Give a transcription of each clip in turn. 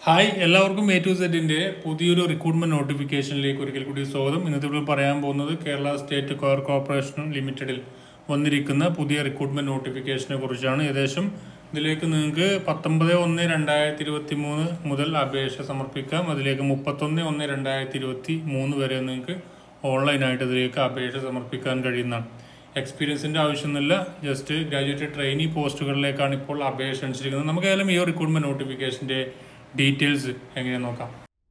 hi എല്ലാവർക്കും A to സെറ്റിന്റെ പുതിയൊരു റിക്രൂട്ട്മെന്റ് നോട്ടിഫിക്കേഷനിലേക്ക് ഒരിക്കൽ കൂടി സ്വാഗതം ഇന്നത്തെ ഇവിടെ പറയാൻ പോകുന്നത് കേരള സ്റ്റേറ്റ് കോർ കോർപ്പറേഷൻ ലിമിറ്റഡിൽ വന്നിരിക്കുന്ന പുതിയ റിക്രൂട്ട്മെന്റ് നോട്ടിഫിക്കേഷനെ കുറിച്ചാണ് ഏകദേശം ഇതിലേക്ക് നിങ്ങൾക്ക് പത്തൊമ്പത് ഒന്ന് രണ്ടായിരത്തി ഇരുപത്തി മൂന്ന് മുതൽ അപേക്ഷ സമർപ്പിക്കാം അതിലേക്ക് മുപ്പത്തൊന്ന് ഒന്ന് രണ്ടായിരത്തി ഇരുപത്തി മൂന്ന് വരെ നിങ്ങൾക്ക് ഓൺലൈനായിട്ട് ഇതിലേക്ക് അപേക്ഷ സമർപ്പിക്കാൻ കഴിയുന്നതാണ് എക്സ്പീരിയൻസിന്റെ ആവശ്യമൊന്നുമില്ല ജസ്റ്റ് ഗ്രാജുവേറ്റ് ട്രെയിനി പോസ്റ്റുകളിലേക്കാണ് ഇപ്പോൾ അപേക്ഷ ക്ഷണിച്ചിരിക്കുന്നത് നമുക്ക് ഏതായാലും ഈ റിക്രൂട്ട്മെന്റ് നോട്ടിഫിക്കേഷന്റെ ഡീറ്റെയിൽസ് എങ്ങനെ നോക്കാം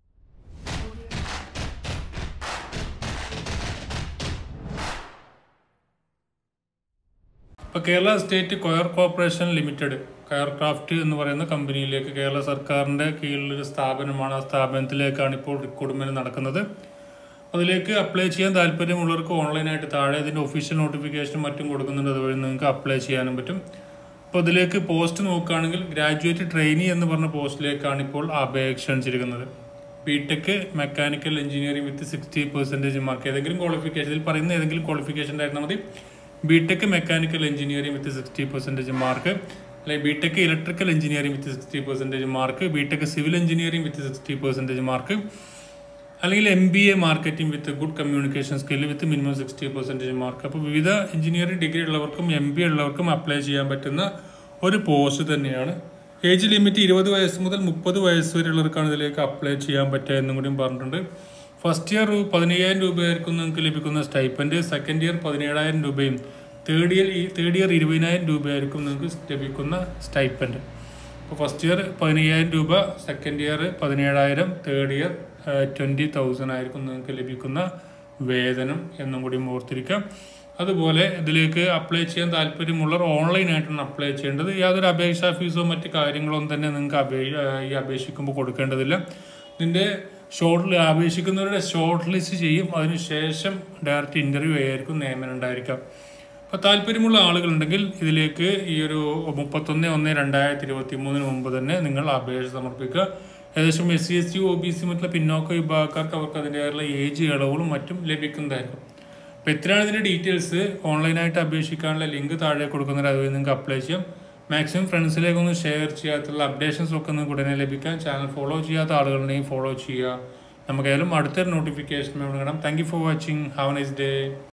ഇപ്പോൾ Kerala state coir corporation limited കയർ ക്രാഫ്റ്റ് എന്ന് പറയുന്ന കമ്പനിയിലേക്ക് കേരള സർക്കാരിൻ്റെ കീഴിലൊരു സ്ഥാപനമാണ് ആ സ്ഥാപനത്തിലേക്കാണ് ഇപ്പോൾ റിക്രൂട്ട്മെന്റ് നടക്കുന്നത് അതിലേക്ക് അപ്ലൈ ചെയ്യാൻ താല്പര്യമുള്ളവർക്ക് ഓൺലൈനായിട്ട് താഴെ ഇതിൻ്റെ ഒഫീഷ്യൽ നോട്ടിഫിക്കേഷനും മറ്റും കൊടുക്കുന്നുണ്ട് അതുവഴി നിങ്ങൾക്ക് അപ്ലൈ ചെയ്യാനും പറ്റും അപ്പോൾ ഇതിലേക്ക് പോസ്റ്റ് നോക്കുകയാണെങ്കിൽ ഗ്രാജുവേറ്റ് ട്രെയിനി എന്ന് പറഞ്ഞ പോസ്റ്റിലേക്കാണ് ഇപ്പോൾ അപേക്ഷ ക്ഷണിച്ചിരിക്കുന്നത് B tech mechanical engineering with sixty percentage mark ഏതെങ്കിലും ക്വാളിഫിക്കേഷൻ ഇതിൽ പറയുന്ന ഏതെങ്കിലും ക്വാളിഫിക്കേഷൻ ആയിരുന്നാൽ മതി B tech mechanical engineering with sixty percentage mark അല്ലെങ്കിൽ B tech electrical engineering with sixty percentage mark B tech civil engineering with sixty percentage mark അല്ലെങ്കിൽ M B A marketing with good communication skill with minimum sixty percentage mark അപ്പോൾ വിവിധ engineering degree ഉള്ളവർക്കും M B ഉള്ളവർക്കും apply ചെയ്യാൻ പറ്റുന്ന ഒരു post തന്നെയാണ് age limit ഇരുപത് വയസ്സ് മുതൽ മുപ്പത് വയസ്സ് വരെയുള്ളവർക്കാണ് ഇതിലേക്ക് അപ്ലൈ ചെയ്യാൻ പറ്റുക എന്നും കൂടിയും പറഞ്ഞിട്ടുണ്ട് ഫസ്റ്റ് ഇയർ പതിനയ്യായിരം രൂപയായിരിക്കും നിങ്ങൾക്ക് ലഭിക്കുന്ന സ്റ്റൈപ്പൻഡ് സെക്കൻഡ് ഇയർ പതിനേഴായിരം രൂപയും തേർഡ് ഇയർ തേർഡ് ഇയർ ഇരുപതിനായിരം രൂപയായിരിക്കും നിങ്ങൾക്ക് ലഭിക്കുന്ന സ്റ്റൈപ്പൻഡ് ഇപ്പോൾ ഫസ്റ്റ് ഇയർ പതിനയ്യായിരം രൂപ സെക്കൻഡ് ഇയർ പതിനേഴായിരം തേർഡ് ഇയർ ട്വൻറ്റി തൗസൻഡ് ആയിരിക്കും നിങ്ങൾക്ക് ലഭിക്കുന്ന വേതനം എന്നും കൂടി ഓർത്തിരിക്കാം അതുപോലെ ഇതിലേക്ക് അപ്ലൈ ചെയ്യാൻ താല്പര്യമുള്ളവർ ഓൺലൈനായിട്ടാണ് അപ്ലൈ ചെയ്യേണ്ടത് യാതൊരു അപേക്ഷാ ഫീസോ മറ്റ് കാര്യങ്ങളൊന്നും തന്നെ നിങ്ങൾക്ക് അപേ ഈ അപേക്ഷിക്കുമ്പോൾ കൊടുക്കേണ്ടതില്ല ഇതിൻ്റെ ഷോർട്ട് അപേക്ഷിക്കുന്നവരുടെ ഷോർട്ട് ലിസ്റ്റ് ചെയ്യും അതിനുശേഷം ഡയറക്റ്റ് ഇൻ്റർവ്യൂ ആയിരിക്കും നിയമനം ഉണ്ടായിരിക്കാം അപ്പോൾ താല്പര്യമുള്ള ആളുകളുണ്ടെങ്കിൽ ഇതിലേക്ക് ഈ ഒരു മുപ്പത്തൊന്ന് ഒന്ന് രണ്ടായിരത്തി ഇരുപത്തി മൂന്നിന് മുമ്പ് തന്നെ നിങ്ങൾ അപേക്ഷ സമർപ്പിക്കുക ഏകദേശം S C S T O B C മറ്റുള്ള പിന്നോക്ക വിഭാഗക്കാർക്ക് അവർക്ക് അതിൻ്റെതായുള്ള ഏജ് ഇളവുകളും മറ്റും ലഭിക്കുന്നതായിരിക്കും അപ്പോൾ എത്രയാണ് ഇതിൻ്റെ ഡീറ്റെയിൽസ് ഓൺലൈനായിട്ട് അപേക്ഷിക്കാനുള്ള ലിങ്ക് താഴെ കൊടുക്കുന്നത് അതുവഴി നിങ്ങൾക്ക് അപ്ലൈ ചെയ്യാം മാക്സിമം ഫ്രണ്ട്സിലേക്കൊന്ന് ഷെയർ ചെയ്യാത്തുള്ള അപ്ഡേഷൻസ് ഒക്കെ നിങ്ങൾക്ക് ഉടനെ ലഭിക്കാൻ ചാനൽ ഫോളോ ചെയ്യാത്ത ആളുകളുണ്ടെങ്കിൽ ഫോളോ ചെയ്യുക നമുക്കായാലും അടുത്തൊരു നോട്ടിഫിക്കേഷൻ വേണം thank you for watching have nice day